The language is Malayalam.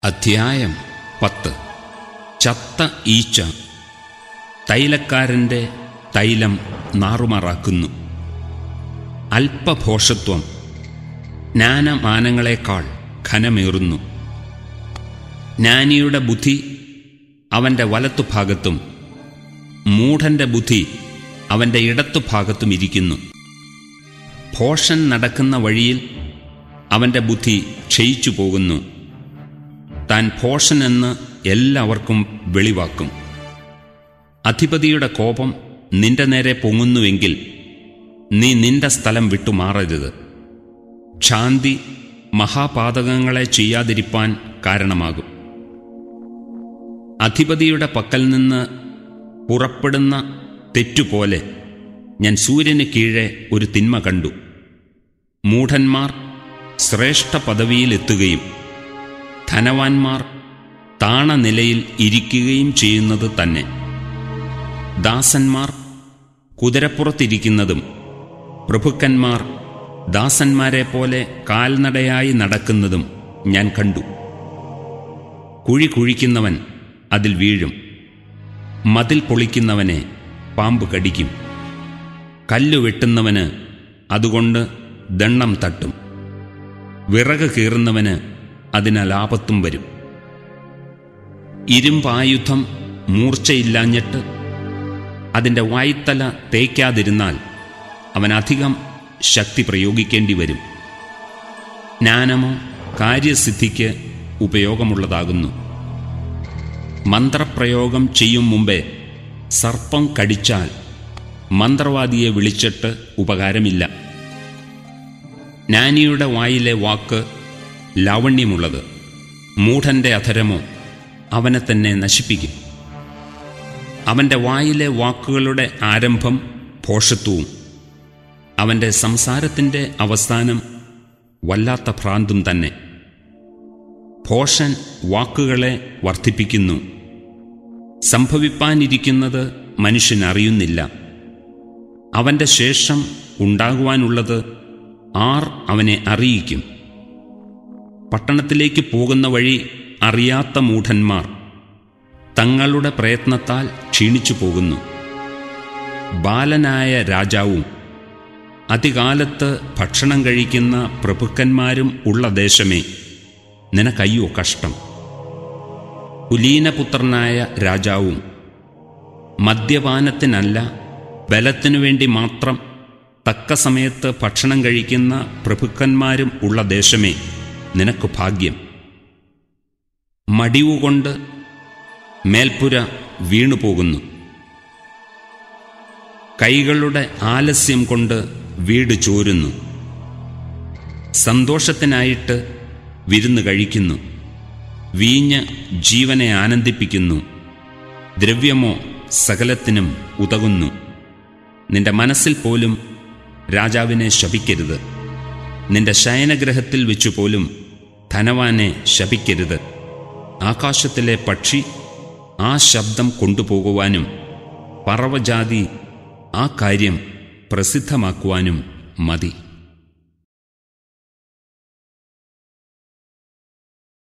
അധ്യായം പത്ത് ചത്ത ഈച്ച തൈലക്കാരൻ്റെ തൈലം നാറുമാറാക്കുന്നു അല്പഭോഷത്വം ജ്ഞാനമാനങ്ങളെക്കാൾ ഘനമേറുന്നു ജ്ഞാനിയുടെ ബുദ്ധി അവൻ്റെ വലത്തുഭാഗത്തും മൂഢൻ്റെ ബുദ്ധി അവൻ്റെ ഇടത്തുഭാഗത്തും ഇരിക്കുന്നു ഭോഷൻ നടക്കുന്ന വഴിയിൽ അവൻ്റെ ബുദ്ധി ക്ഷയിച്ചു പോകുന്നു താൻ ഭോഷനെന്ന് എല്ലാവർക്കും വെളിവാക്കും അധിപതിയുടെ കോപം നിന്റെ നേരെ പൊങ്ങുന്നുവെങ്കിൽ നീ നിന്റെ സ്ഥലം വിട്ടുമാറരുത് ക്ഷാന്തി മഹാപാതകങ്ങളെ ചെയ്യാതിരിപ്പാൻ കാരണമാകും അധിപതിയുടെ പക്കൽ നിന്ന് പുറപ്പെടുന്ന തെറ്റുപോലെ ഞാൻ സൂര്യന് കീഴെ ഒരു തിന്മ കണ്ടു മൂഢന്മാർ ശ്രേഷ്ഠ പദവിയിലെത്തുകയും ധനവാന്മാർ താണ നിലയിൽ ഇരിക്കുകയും ചെയ്യുന്നത് തന്നെ ദാസന്മാർ കുതിരപ്പുറത്തിരിക്കുന്നതും പ്രഭുക്കന്മാർ ദാസന്മാരെ പോലെ കാൽനടയായി നടക്കുന്നതും ഞാൻ കണ്ടു കുഴി കുഴിക്കുന്നവൻ അതിൽ വീഴും മതിൽ പൊളിക്കുന്നവനെ പാമ്പ് കടിക്കും കല്ലു വെട്ടുന്നവന് അതുകൊണ്ട് ദണ്ണം തട്ടും വിറക് കീറുന്നവന് അതിനാൽ ആപത്തും വരും ഇരുമ്പായുധം മൂർച്ചയില്ലാഞ്ഞിട്ട് അതിൻ്റെ വായ്ത്തല തേക്കാതിരുന്നാൽ അവൻ അധികം ശക്തി പ്രയോഗിക്കേണ്ടി വരും ജ്ഞാനമോ കാര്യസിദ്ധിക്ക് ഉപയോഗമുള്ളതാകുന്നു മന്ത്രപ്രയോഗം ചെയ്യും മുമ്പേ സർപ്പം കടിച്ചാൽ മന്ത്രവാദിയെ വിളിച്ചിട്ട് ഉപകാരമില്ല ജ്ഞാനിയുടെ വായിലെ വാക്ക് ലാവണ്യമുള്ളത് മൂഢന്റെ അധരമോ അവനെ തന്നെ നശിപ്പിക്കും അവൻ്റെ വായിലെ വാക്കുകളുടെ ആരംഭം ഭോഷത്വവും അവൻ്റെ സംസാരത്തിൻ്റെ അവസാനം വല്ലാത്ത ഭ്രാന്തും തന്നെ ഭോഷൻ വാക്കുകളെ വർദ്ധിപ്പിക്കുന്നു സംഭവിപ്പാനിരിക്കുന്നത് മനുഷ്യനറിയുന്നില്ല അവൻ്റെ ശേഷം ഉണ്ടാകുവാനുള്ളത് ആർ അവനെ അറിയിക്കും പട്ടണത്തിലേക്ക് പോകുന്ന വഴി അറിയാത്ത മൂഢന്മാർ തങ്ങളുടെ പ്രയത്നത്താൽ ക്ഷീണിച്ചു പോകുന്നു ബാലനായ രാജാവും അതികാലത്ത് ഭക്ഷണം കഴിക്കുന്ന പ്രഭുക്കന്മാരും ഉള്ള ദേശമേ നിനക്കയ്യോ കഷ്ടം കുലീനപുത്രനായ രാജാവും മദ്യപാനത്തിനല്ല ബലത്തിനു വേണ്ടി മാത്രം തക്ക സമയത്ത് ഭക്ഷണം കഴിക്കുന്ന പ്രഭുക്കന്മാരും ഉള്ള ദേശമേ നിനക്ക് ഭാഗ്യം മടിവുകൊണ്ട് മേൽപ്പുര വീണുപോകുന്നു കൈകളുടെ ആലസ്യം കൊണ്ട് വീട് ചോരുന്നു സന്തോഷത്തിനായിട്ട് വിരുന്ന് കഴിക്കുന്നു വീഞ്ഞ് ജീവനെ ആനന്ദിപ്പിക്കുന്നു ദ്രവ്യമോ സകലത്തിനും ഉതകുന്നു നിന്റെ മനസ്സിൽ പോലും രാജാവിനെ ശപിക്കരുത് നിന്റെ ശയനഗ്രഹത്തിൽ വെച്ചു പോലും ധനവാനെ ശപിക്കരുത് ആകാശത്തിലെ പക്ഷി ആ ശബ്ദം കൊണ്ടുപോകുവാനും പറവജാതി ആ കാര്യം പ്രസിദ്ധമാക്കുവാനും മതി